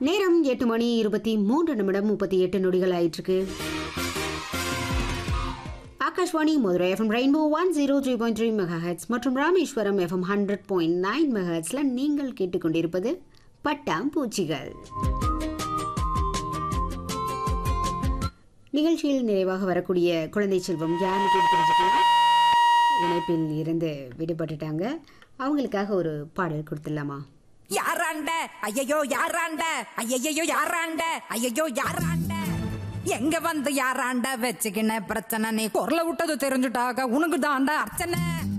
நேரம் எட்டு மணி இருபத்தி மூன்று நிமிடம் முப்பத்தி எட்டு நொடிகள் ஆயிட்டிருக்கு Akashvani Madurai FM rainbow one zero three point three megahertz மற்றும் Rameswaram FM hundred point nine மெகாஹெட்ஸில் நீங்கள் கேட்டுக்கொண்டிருப்பது பட்டாம்பூச்சிகள் நிகழ்ச்சியில் நிறைவாக வரக்கூடிய குழந்தை செல்வம் யாருன்னு கேட்டு தெரிஞ்சுக்கலாம் இணைப்பில் இருந்து விடுபட்டுட்டாங்க அவங்களுக்காக ஒரு பாடல் கொடுத்துடலாமா யாராண்ட ஐயையோ யாராண்ட ஐயையோ யாராண்ட ஐயையோ யாராண்ட எங்க வந்து யாராண்ட வச்சுக்கின பிரச்சனை நீ குரல விட்டது தெரிஞ்சுட்டாக உனக்கு தாண்டா அர்ச்சனை